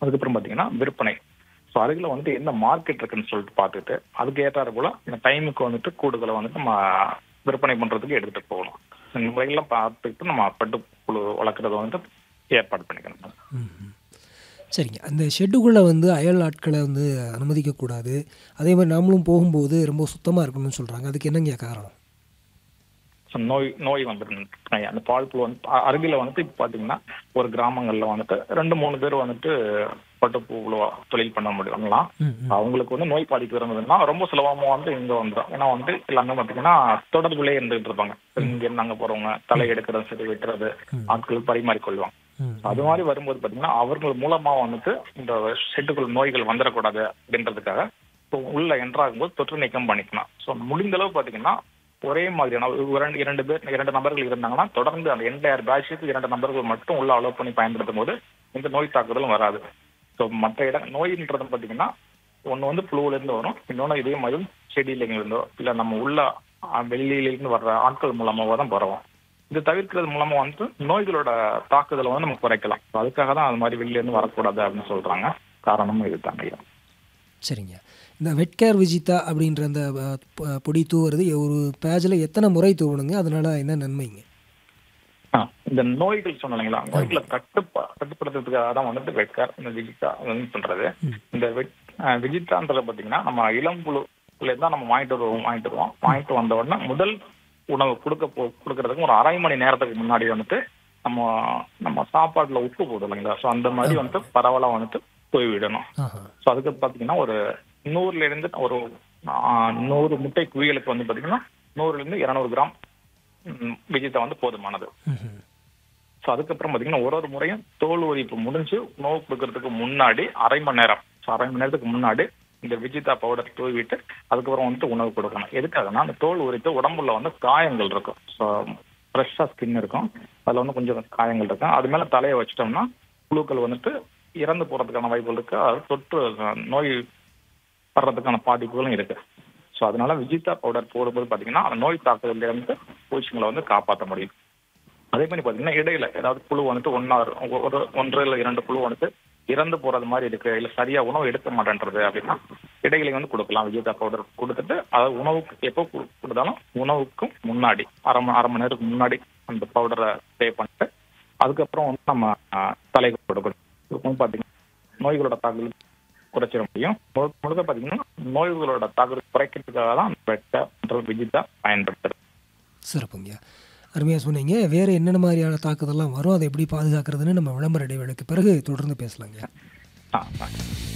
அதுக்கப்புறம் பாத்தீங்கன்னா விற்பனை ஸோ அருகில் வந்துட்டு என்ன மார்க்கெட் இருக்குன்னு சொல்லிட்டு பார்த்துட்டு அதுக்கு ஏற்றாறு போல இந்த டைமுக்கு வந்துட்டு கூடுதலை வந்துட்டு நம்ம விற்பனை பண்றதுக்கு எடுத்துட்டு போகணும் இந்த முறையெல்லாம் பார்த்துக்கிட்டு நம்ம பட்டுப்புழு வளர்க்குறத வந்துட்டு ஏற்பாடு பண்ணிக்கணும் ம்ஹும். சரிங்க அந்த ஷெட்டுக்குள்ளே வந்து அயல் ஆட்களை வந்து அனுமதிக்கக்கூடாது அதே மாதிரி நாமளும் போகும்போது ரொம்ப சுத்தமாக இருக்கணும்னு சொல்கிறாங்க அதுக்கு என்னங்க காரணம் ஸோ நோய் நோய் வந்துட்டு அந்த பால் புழு வந்து அ- அருகில வந்துட்டு இப்போ பார்த்தீங்கன்னா ஒரு கிராமங்கள்ல வந்துட்டு ரெண்டு மூணு பேர் வந்துட்டு பட்டுப்புழு தொழில் பண்ண முடியும்லாம் ம், ம். அவங்களுக்கு வந்து நோய் பாதிப்பு இருந்ததுன்னா ரொம்ப சுலபமா வந்து இங்க வந்துடும் ஏன்னா வந்து எல்லாமே பாத்தீங்கன்னா தொடர்புலயே இருந்துகிட்டு இருப்பாங்க இங்க இருந்து அங்க போறவங்க தலை எடுக்கிறது சரி வெட்டுறது ஆட்கள் பரிமாறிக்கொள்வாங்க ம். அது மாதிரி வரும்போது பாத்தீங்கன்னா அவர்கள் மூலமா வந்துட்டு இந்த ஷெட்டுக்குள் நோய்கள் வந்துடக்கூடாது அப்படின்றதுக்காக இப்போ உள்ள என்ட்ராகும்போது தொற்று நீக்கம் பண்ணிக்கலாம் ஸோ முடிந்த அளவு பாத்தீங்கன்னா ஒரே மாதிரியான ஒரு இரண்டு இரண்டு பேர் இரண்டு நபர்கள் இருந்தாங்கன்னா தொடர்ந்து அந்த என்டையர் பேட்சுக்கு இரண்டு நபர்கள் மட்டும் உள்ள அலோவ் பண்ணி பயன்படுத்தும் போது இந்த நோய் தாக்குதலும் வராது ஸோ மற்ற இடம் நோயின்றது பாத்தீங்கன்னா ஒண்ணு வந்து புழுவுல இருந்து வரும் இன்னொன்னு இதே மாதிரி செடியில இருந்தோ இல்ல நம்ம உள்ள அஹ், வெளியில இருந்து வர்ற ஆட்கள் மூலமாவோ தான் பரவும் இது தவிர்க்கிறது மூலமா வந்து நோய்களோட தாக்குதலை வந்து நம்ம குறைக்கலாம் So அதுக்காக தான் அது மாதிரி வெளியில இருந்து வரக்கூடாது அப்படின்னு சொல்றாங்க காரணமும் இதுதாங்க ஐயா சரிங்க இந்த வெட்கேர் விஜிதா அப்படின்ற அந்த அஹ், பொ- பொடி தூவுறது ஒரு பேஜில் எத்தனை முறை தூவணுங்க அதனால என்ன நன்மைங்க ஆ, இந்த நோய்கள் சொன்னீங்களா நோய்களை கட்டுப்பா கட்டுப்படுத்துறதுக்காக தான் வந்துட்டு வெட்கார் இந்த விஜிதா வந்து பண்றது இந்த வெட் ஆ, விஜிதான்றது பாத்தீங்கன்னா நம்ம இளம்புழுல தான் நம்ம வாங்கிட்டு வருவோம் வாங்கிட்டு வருவோம் வாங்கிட்டு வந்த உடனே முதல் உணவு கொடுக்க போ கொடுக்கறதுக்கு ஒரு அரை மணி நேரத்துக்கு முன்னாடி வந்துட்டு நம்ம நம்ம சாப்பாட்டுல உப்பு போடுவோம் இல்லைங்களா ஸோ அந்த மாதிரி வந்துட்டு பரவலா வந்துட்டு போய் விடணும் ஆஹா ஸோ அதுக்கு பார்த்தீங்கன்னா ஒரு நூறுல இருந்து ஒரு ஆ, நூறு முட்டை குவியலுக்கு வந்து பார்த்தீங்கன்னா நூறுல இருந்து இருநூறு கிராம் ம், விஜிதா வந்து போதுமானது ம்ஹும். ஸோ அதுக்கப்புறம் பார்த்தீங்கன்னா ஒரு ஒரு முறையும் தோல் உரிப்பு முடிஞ்சு உணவு கொடுக்கறதுக்கு முன்னாடி அரை மணி நேரம் ஸோ அரை மணி நேரத்துக்கு முன்னாடி இந்த விஜிதா பவுடர் தூவிட்டு அதுக்கப்புறம் வந்துட்டு உணவு கொடுக்கணும் எதுக்காகனா அந்த தோல் உரித்து உடம்புல வந்து காயங்கள் இருக்கும் ஸோ ஃப்ரெஷ்ஷாக ஸ்கின் இருக்கும் அதில் வந்து கொஞ்சம் காயங்கள் இருக்கும் அது மேலே தலையை வச்சிட்டோம்னா புழுக்கள் வந்துட்டு இறந்து போகிறதுக்கான வாய்ப்புகள் இருக்கு அது தொற்று அஹ், நோய் வர்றதுக்கான பாதிப்புகளும் இருக்கு ஸோ அதனால விஜிதா பவுடர் போடும்போது பார்த்தீங்கன்னா அந்த நோய் தாக்குதல்ல இருந்து பூச்சிகளை வந்து காப்பாற்ற முடியும் அதே மாதிரி பாத்தீங்கன்னா இடையில ஏதாவது புழு வந்துட்டு ஒன்னா ஒரு ஒன்று இல்ல இரண்டு புழு வந்துட்டு இறந்து போறது மாதிரி இருக்கு இல்ல சரியா உணவு எடுக்க மாட்டேன்றது அப்படின்னா இடையில வந்து கொடுக்கலாம் விஜயதா பவுடர் கொடுத்துட்டு அதாவது உணவுக்கு எப்போ கு- கொடுத்தாலும் உணவுக்கும் முன்னாடி அரை மணி அரை மணி நேரத்துக்கு முன்னாடி அந்த பவுடரை பே பண்ணிட்டு அதுக்கப்புறம் வந்து நம்ம ஆஹ், தலைக்கு கொடுக்கணும் இதுக்கு வந்து பாத்தீங்கன்னா நோய்களோட தாக்குதல் குறைச்சிட முடியும் முழு- முழுக்க பாத்தீங்கன்னா நோய்களோட தாக்குதல் குறைக்கிறதுக்காக தான் வெட்ட விஜிதா பயன்படுத்துறது சிறப்புங்க அருமையாக சொன்னீங்க வேறு என்னென்ன மாதிரியான தாக்குதல்லாம் வரும் அதை எப்படி பாதுகாக்கிறதுன்னு நம்ம விளம்பர இடைவேளைக்கு பிறகு தொடர்ந்து பேசலாங்க ஆ ஆ.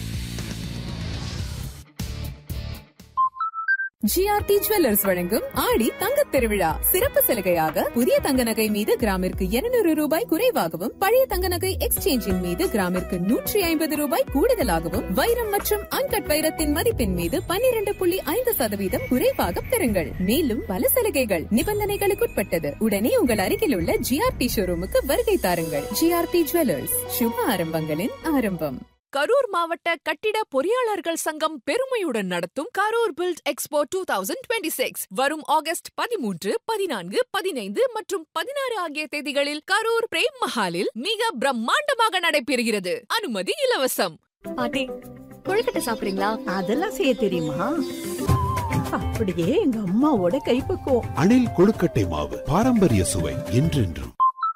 ஜிஆர்டி ஜுவல்லர்ஸ் வழங்கும் ஆடி தங்கத் திருவிழா சிறப்பு சலுகையாக புதிய தங்க நகை மீது கிராமிற்கு 200 ரூபாய் குறைவாகவும் பழைய தங்க நகை எக்ஸ்சேஞ்சின் மீது கிராமிற்கு நூற்றி ஐம்பது ரூபாய் கூடுதலாகவும் வைரம் மற்றும் அன்கட் வைரத்தின் மதிப்பின் மீது 12.5% புள்ளி ஐந்து சதவீதம் குறைவாக பெறுங்கள் மேலும் பல சலுகைகள் நிபந்தனைகளுக்குட்பட்டது உடனே உங்கள் அருகில் உள்ள ஜிஆர்டி ஷோரூமுக்கு வருகை தாருங்கள் ஜிஆர்டி ஜுவல்லர்ஸ் சுப ஆரம்பங்களின் ஆரம்பம் கரூர் மாவட்ட கட்டிட பொறியாளர்கள் சங்கம் பெருமையுடன் நடத்தும் Karur build expo two thousand twenty six வரும் ஆகஸ்ட் பதிமூன்று பதினான்கு பதினைந்து மற்றும் பதினாறு ஆகிய தேதிகளில் கரூர் பிரேம் மஹாலில் மிக பிரம்மாண்டமாக நடைபெறுகிறது அனுமதி இலவசம் பாட்டி கொழுக்கட்டை சாப்பிடுறீங்களா அதெல்லாம் செய்ய தெரியுமா அப்படியே எங்க அம்மாவோட கைப்பக்குவம் அணில் கொழுக்கட்டை மாவு பாரம்பரிய சுவை என்றென்றும்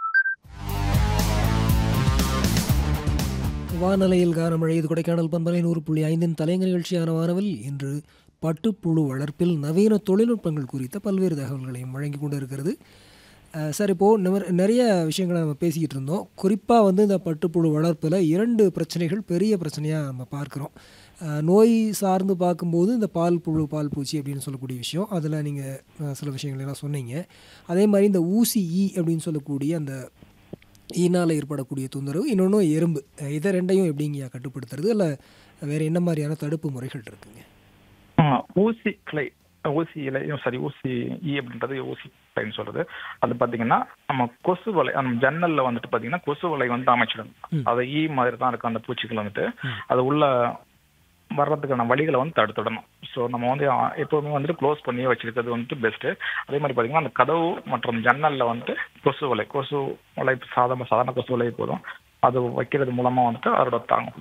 வானலையில் கானமழை இது கொடைக்கானல் பண்பலை நூறு புள்ளி ஐந்தின் தலைங்க நிகழ்ச்சியான வானவில் இன்று பட்டுப்புழு வளர்ப்பில் நவீன தொழில்நுட்பங்கள் குறித்த பல்வேறு தகவல்களையும் வழங்கி கொண்டு இருக்கிறது அஹ் சார் இப்போது நிறைய விஷயங்களை நம்ம பேசிக்கிட்டு இருந்தோம் குறிப்பாக வந்து இந்த பட்டுப்புழு வளர்ப்பில் இரண்டு பிரச்சனைகள் பெரிய பிரச்சனையாக நம்ம பார்க்குறோம் அஹ் நோய் சார்ந்து பார்க்கும்போது இந்த பால் புழு பால் பூச்சி அப்படின்னு சொல்லக்கூடிய விஷயம் அதில் நீங்கள் சில விஷயங்கள் எல்லாம் சொன்னீங்க அதே மாதிரி இந்த ஊசி ஈ அப்படின்னு சொல்லக்கூடிய அந்த ஈனால் ஏற்படக்கூடிய தொந்தரவு இன்னொன்று எறும்பு அஹ் இதை ரெண்டையும் எப்படிங்கய்யா கட்டுப்படுத்துறது இல்லை வேறு என்ன மாதிரியான தடுப்பு முறைகள் இருக்குங்க ஆமா, ஊசி கிளை ஊசி இலையும் சரி ஊசி ஈ அப்படின்றது ஊசி கிளைன்னு சொல்றது அது பாத்தீங்கன்னா நம்ம கொசு வலை நம்ம ஜன்னல்ல வந்துட்டு பாத்தீங்கன்னா கொசு வலை வந்து அமைச்சிடணும் அது ஈ மாதிரி தான் இருக்கும் அந்த பூச்சிகள் வந்துட்டு அது உள்ள வர்றதுக்கான வழிகளை வந்து தடுத்துடணும் ஸோ நம்ம வந்து ஆ, எப்பவுமே வந்துட்டு க்ளோஸ் பண்ணி வச்சிருக்கிறது வந்துட்டு பெஸ்ட் அதே மாதிரி பாத்தீங்கன்னா அந்த கதவு மற்றும் ஜன்னல்ல வந்துட்டு கொசு வலை கொசு வலை சாதாரண சாதாரண கொசு வலை போதும் அது வைக்கிறது மூலமா வந்துட்டு அதோட தாங்க